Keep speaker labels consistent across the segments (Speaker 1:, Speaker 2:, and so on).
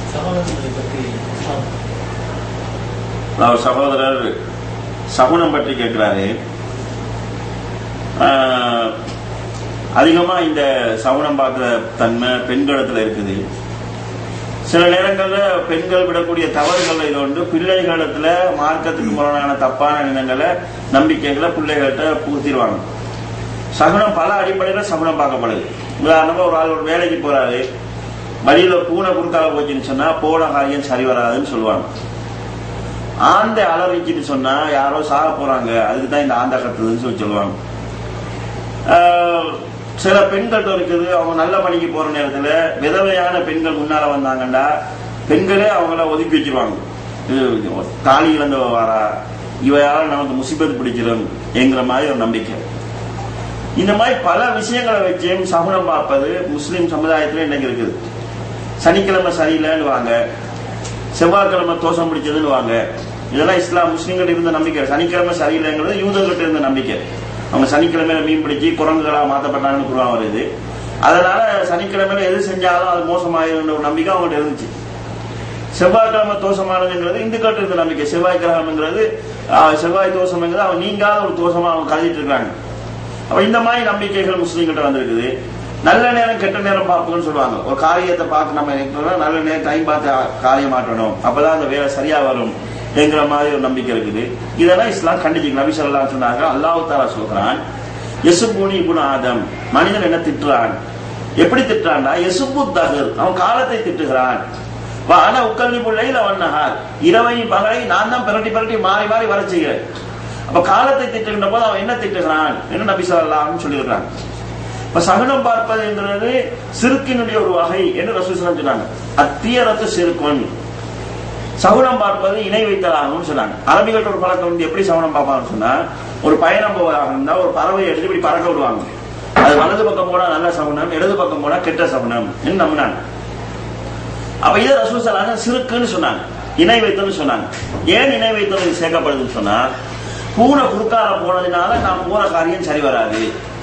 Speaker 1: சகோதரர்களை பற்றி இஸ்லாம்
Speaker 2: அவர் சகோதரர் சகுனம் பற்றி கேட்கிறாரு ஆஹ், அதிகமா இந்த சகுனம் பார்க்கிற தன்மை பெண்களிடத்துல இருக்குது சில நேரங்கள்ல பெண்கள் விடக்கூடிய தவறுகள் இது ஒன்று பிள்ளைகளிடத்துல மார்க்கத்துக்கு முரணான தப்பான எண்ணங்களை நம்பிக்கைகளை பிள்ளைகள்கிட்ட புகுத்திடுவாங்க சகுனம் பல அடிப்படையில சகுனம் பார்க்கப்படுது உதாரணமா ஒரு ஆள் ஒரு வேலைக்கு போறாரு வழியில பூனை குறுக்கால போச்சுன்னு சொன்னா போன காரியம் சரி வராதுன்னு சொல்லுவாங்க ஆந்தை அலறிச்சுன்னு சொன்னா யாரோ சாக போறாங்க அதுக்கு தான் இந்த ஆந்தை கத்துதுன்னு சொல்லி சொல்லுவாங்க ஆஹ் சில பெண்கள்ட்ட இருக்குது அவங்க நல்ல பணிக்கு போற நேரத்துல விதவையான பெண்கள் முன்னால வந்தாங்கண்டா பெண்களே அவங்கள ஒதுக்கி வச்சிருவாங்க இது தாலி இழந்தவ வாரா இவையால நமக்கு முசிபத் பிடிச்சிடும் என்கிற மாதிரி ஒரு நம்பிக்கை இந்த மாதிரி பல விஷயங்களை வச்சு சகுனம் பார்ப்பது முஸ்லிம் சமுதாயத்துல இன்னைக்கு இருக்குது சனிக்கிழமை சரியில்லைன்னு வாங்க செவ்வாய்க்கிழமை தோஷம் பிடிச்சதுன்னு வாங்க இதெல்லாம் இஸ்லாம் முஸ்லீம்கிட்ட இருந்த நம்பிக்கை சனிக்கிழமை சரியில்லைங்கிறது யூதர்கிட்ட இருந்த நம்பிக்கை அவங்க சனிக்கிழமையில மீன் பிடிச்சி குரங்குகளா மாத்தப்பட்டாங்கன்னு குருவான் வருது அதனால சனிக்கிழமையில எது செஞ்சாலும் அது மோசமாயிருந்த ஒரு நம்பிக்கை அவங்கள்ட்ட இருந்துச்சு செவ்வாய்க்கிழமை தோஷமானதுங்கிறது இந்துக்கள்கிட்ட இருந்த நம்பிக்கை செவ்வாய் கிரகம்ங்கிறது ஆஹ், செவ்வாய் தோஷம்ங்கிறது அவன் நீங்காத ஒரு தோஷமா அவங்க கருதிட்டு இருக்காங்க அப்ப இந்த மாதிரி நம்பிக்கைகள் முஸ்லீம்கிட்ட வந்திருக்குது நல்ல நேரம் கெட்ட நேரம் பார்ப்போம்னு சொல்லுவாங்க ஒரு காரியத்தை பார்க்க நம்ம இருக்கிறோம்னா நல்ல நேரம் டைம் பார்த்து ஆ- காரியம் மாற்றணும் அப்பதான் அந்த வேலை சரியா வரும் என்கிற மாதிரி ஒரு நம்பிக்கை இருக்குது இதெல்லாம் இஸ்லாம் கண்டிச்சு நபி சொல்லலாம் சொன்னாங்க அல்லாஹ் தாலா சொல்றான் எசுபூனி குண ஆதம் மனிதன் என்ன திட்டுறான் எப்படி திட்டுறான்டா எசுபு தகர் அவன் காலத்தை திட்டுகிறான் ஆனா உக்கல்வி பிள்ளையில் அவன் நகார் இரவையும் பகலை நான் தான் பிரட்டி பிரட்டி மாறி மாறி வர செய்கிறேன் அப்ப காலத்தை திட்டுகின்ற போது அவன் என்ன திட்டுகிறான் என்ன நபி சொல்லலாம்னு சொல்லியிருக்காங்க இப்ப சகனம் பார்ப்பதுங்கிறது சிறுக்கினுடைய ஒரு வகை என்று ரசூசலம் சொன்னாங்க அத்தியரத்து சிறுக்கன் சகுனம் பார்ப்பது இணை வைத்தலாகும்னு சொன்னாங்க அரபிகள்ட்ட ஒரு பழக்கம் வந்து எப்படி சகுனம் பார்ப்பாங்கன்னு சொன்னா ஒரு பயணம் போவதாக இருந்தா ஒரு பறவை எடுத்து இப்படி பறக்க விடுவாங்க அது வலது பக்கம் போனா நல்ல சகுனம் இடது பக்கம் போனா கெட்ட சகுனம் என்று நம்பினாங்க அப்ப இதை ரசூசலாக சிறுக்குன்னு சொன்னாங்க இணை வைத்தல்னு சொன்னாங்க ஏன் இணை வைத்தல் இது சேர்க்கப்படுதுன்னு சொன்னா பூனை குறுக்கால போனதுனால நான் போன காரியம் சரி வராது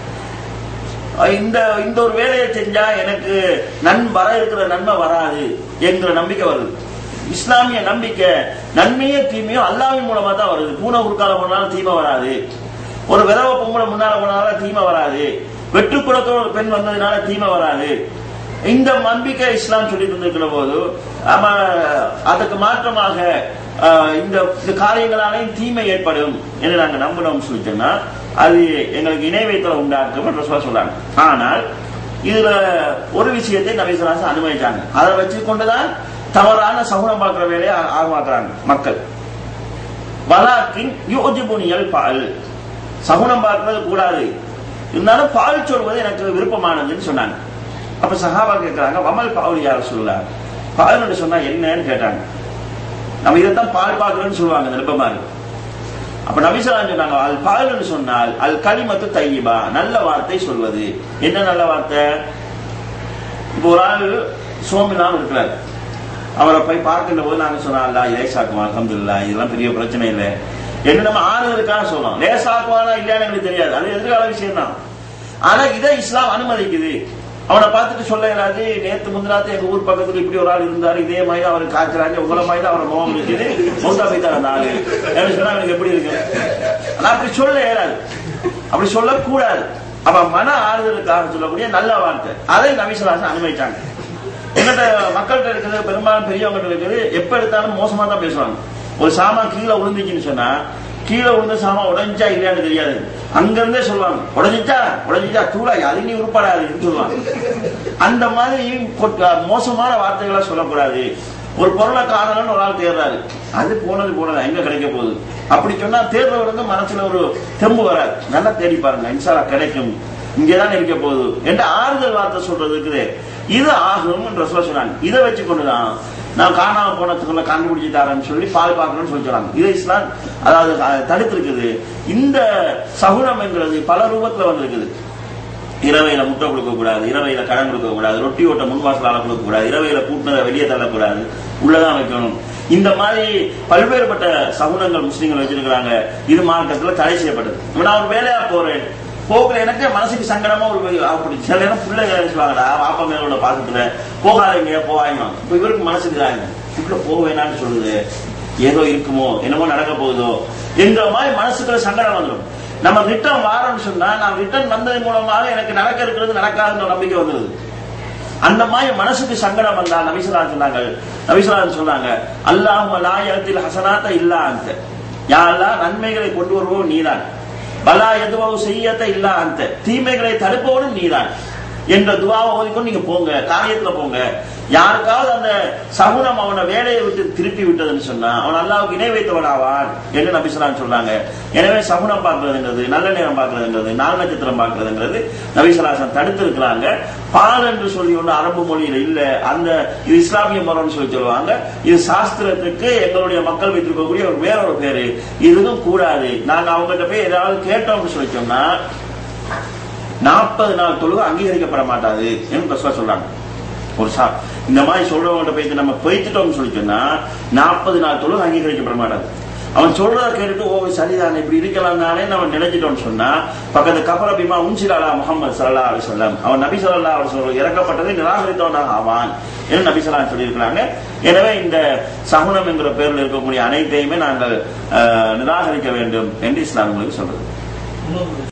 Speaker 2: அஹ் இந்த இந்த ஒரு வேலையை செஞ்சா எனக்கு நன் வர இருக்கிற நன்மை வராது என்கிற நம்பிக்கை வருது இஸ்லாமிய நம்பிக்கை நன்மையே தீமையோ அல்லாவின் மூலமா தான் வருது பூனை குறுக்கால போனாலும் தீமை வராது ஒரு விதவ பொம்பளை முன்னால போனாலும் தீமை வராது வெட்டுக்குடத்தோட ஒரு பெண் வந்ததுனால தீமை வராது இந்த நம்பிக்கை இஸ்லாம் சொல்லி தந்திருக்கிற போது ஆமா அதுக்கு மாற்றமாக ஆஹ், இந்த இந்த காரியங்களாலையும் தீமை ஏற்படும் என்று நாங்க நம்பினோம் சொல்லிட்டோம்னா அது எங்களுக்கு இணை வைத்தல உண்டாக்கும் என்று ரசூலா சொல்றாங்க ஆனால் இதுல ஒரு விஷயத்தை நபிசராசன் அனுமதிச்சாங்க அதை வச்சு கொண்டுதான் தவறான சகுனம் பார்க்கிற வேலையை ஆ- ஆர்வமாக்குறாங்க மக்கள் வலாக்கின் யோஜிபுனியல் பால் சகுனம் பார்க்கிறது கூடாது இருந்தாலும் பால் சொல்வது எனக்கு விருப்பமானதுன்னு சொன்னாங்க அப்ப சஹாபா கேட்கிறாங்க வமல் பால் யார் சொல்லலாம் பால் சொன்னா என்னன்னு கேட்டாங்க நம்ம இதைத்தான் பால் பார்க்கிறோம்னு சொல்லுவாங்க நிருப்பமா இருக்கு அப்ப நபிசலாம் சொன்னாங்க அல் பால்னு சொன்னால் அல் கலிமத்து தையிபா நல்ல வார்த்தை சொல்வது என்ன நல்ல வார்த்தை இப்போ ஒரு ஆள் சோமிலாம் இருக்கிறார் அவரை போய் பார்க்கின்ற போது நாங்க சொன்னோம் அல்லா லேசாக்குவான் அல்ஹம்துலில்லாஹ் இதெல்லாம் பெரிய பிரச்சனை இல்லை என்ன நம்ம ஆறுதலுக்காக சொல்லலாம் லேசாக்குவானா இல்லையான்னு எங்களுக்கு தெரியாது அது எதிர்கால விஷயம் தான் ஆனா இதை இஸ்லாம் அனுமதிக்குது அவனை பார்த்துட்டு சொல்ல இயலாது நேத்து முந்தினாத்து எங்க ஊர் பக்கத்துல இப்படி ஒரு ஆள் இருந்தாரு இதே மாதிரி தான் அவர் காய்ச்சறாங்க உங்களை மாதிரி தான் அவரை முகம் இருக்குது மௌத்தா போய்த்தார் அந்த ஆளு எனக்கு சொன்னா எனக்கு எப்படி இருக்கு ஆனா அப்படி சொல்ல இயலாது அப்படி சொல்லக்கூடாது அப்ப மன ஆறுதலுக்காக சொல்லக்கூடிய நல்ல வார்த்தை அதை நபிசுலாசன் அனுமதிச்சாங்க எங்கிட்ட மக்கள்கிட்ட இருக்குது பெரும்பாலும் பெரியவங்ககிட்ட இருக்குது எப்ப எடுத்தாலும் மோசமா தான் பேசுவாங்க ஒரு சாமான் கீழே விழுந்துச்சுன்னு சொன்னா கீழே விழுந்த சாமான் உடைஞ்சா இல்லையான்னு தெரியாது அங்க இருந்தே சொல்லுவாங்க உடைஞ்சிச்சா உடைஞ்சிச்சா தூளா அது நீ உருப்படாதுன்னு சொல்லுவாங்க அந்த மாதிரி கொட்- மோசமான வார்த்தைகளை சொல்லக்கூடாது ஒரு பொருளை காணலன்னு ஒரு ஆள் தேடுறாரு அது போனது போனது எங்க கிடைக்க போகுது அப்படி சொன்னா தேடுறவருக்கு மனசுல ஒரு தெம்பு வராது நல்லா தேடி பாருங்க இன்சாலா கிடைக்கும் இங்கதான் இருக்க போகுது என்று ஆறுதல் வார்த்தை சொல்றது இருக்குது இது ஆகும் என்று சொல்ல சொன்னாங்க இதை வச்சு கொண்டுதான் நான் காணாம போனதுக்குள்ள கண்டுபிடிச்சு தரேன்னு சொல்லி பால் பார்க்கணும்னு சொல்லி சொல்றாங்க இது இஸ்லாம் அதாவது அஹ், தடுத்திருக்குது இந்த சகுனம் என்கிறது பல ரூபத்துல வந்திருக்குது இரவையில முட்டை கொடுக்க கூடாது இரவையில கடன் கொடுக்க கூடாது ரொட்டி ஓட்ட முன்வாசலால கொடுக்க கூடாது இரவையில கூட்டினதை வெளியே தள்ளக்கூடாது உள்ளதான் வைக்கணும் இந்த மாதிரி பல்வேறுபட்ட சகுனங்கள் முஸ்லீம்கள் வச்சிருக்கிறாங்க இது மார்க்கத்துல தடை செய்யப்பட்டது இப்ப நான் ஒரு வேலையா போறேன் போகல எனக்கு மனசுக்கு சங்கடமா ஒரு வே- அப்படி சில நேரம் பிள்ளைங்க சொல்லுவாங்கடா வாப்பா மேல உள்ள பாசத்துல போகாதீங்க போவாங்க இப்ப இவருக்கு மனசுக்கு தாங்க இப்படி போக வேணாம்னு சொல்லுது ஏதோ இருக்குமோ என்னமோ நடக்க போகுதோ என்ற மாதிரி மனசுக்குள்ள சங்கடம் வந்துடும் நம்ம ரிட்டர்ன் வாரோம்னு சொன்னா நான் ரிட்டர்ன் வந்ததன் மூலமாக எனக்கு நடக்க இருக்கிறது நடக்காதுன்ற நம்பிக்கை வந்துருது அந்த மாதிரி மனசுக்கு சங்கடம் வந்தா நபிசுல்லா சொன்னாங்க நபிசுல்லா சொன்னாங்க அல்லாஹ் லாயத்தில் ஹசனாத்த இல்லா அந்த யாரெல்லாம் நன்மைகளை கொண்டு வருவோம் நீதான் பலா எதுவாக செய்யத்த இல்லா அந்த தீமைகளை தடுப்பவனும் நீதான் என்ற துவாவை ஓதிக்கொண்டு நீங்க போங்க காரியத்துல போங்க யாருக்காவது அந்த சகுனம் அவனை வேலையை விட்டு திருப்பி விட்டதுன்னு சொன்னா அவன் அல்லாவுக்கு இணை வைத்தவனாவான் என்று நபிசலாம் சொல்றாங்க எனவே சகுனம் பார்க்கறதுங்கிறது நல்ல நேரம் பார்க்கறதுங்கிறது நாள் நட்சத்திரம் பார்க்கறதுங்கிறது நபிசலாசன் தடுத்து இருக்கிறாங்க பால் என்று சொல்லி ஒன்று அரபு மொழியில இல்ல அந்த இது இஸ்லாமிய மரம்னு சொல்லி சொல்லுவாங்க இது சாஸ்திரத்துக்கு எங்களுடைய மக்கள் வைத்திருக்கக்கூடிய ஒரு வேற ஒரு பேரு இதுவும் கூடாது நாங்க அவங்ககிட்ட போய் ஏதாவது கேட்டோம்னு சொல்லி சொன்னா நாற்பது நாள் தொழுவு அங்கீகரிக்கப்பட மாட்டாது என்று ரசூலா சொல்றாங்க ஒரு சா இந்த மாதிரி சொல்றவங்கள்ட்ட போயிட்டு நம்ம போய்த்துட்டோம்னு சொல்லி சொன்னா நாற்பது நாள் தொழுவு அங்கீகரிக்கப்பட மாட்டாது அவன் சொல்றத கேட்டுட்டு ஓ சரிதான் இப்படி இருக்கலாம் தானே நம்ம நினைச்சிட்டோம்னு சொன்னா பக்கத்து கபர பிமா உன்சிலாலா முகமது சல்லா அலி சொல்லம் அவன் நபி சொல்லா அவர் சொல்ல இறக்கப்பட்டதை நிராகரித்தவனாக ஆவான் என்று நபி சொல்லா சொல்லியிருக்கிறாங்க எனவே இந்த சகுனம் என்கிற பேரில் இருக்கக்கூடிய அனைத்தையுமே நாங்கள் அஹ், நிராகரிக்க வேண்டும் என்று இஸ்லாம் உங்களுக்கு சொல்றது
Speaker 1: இன்னொரு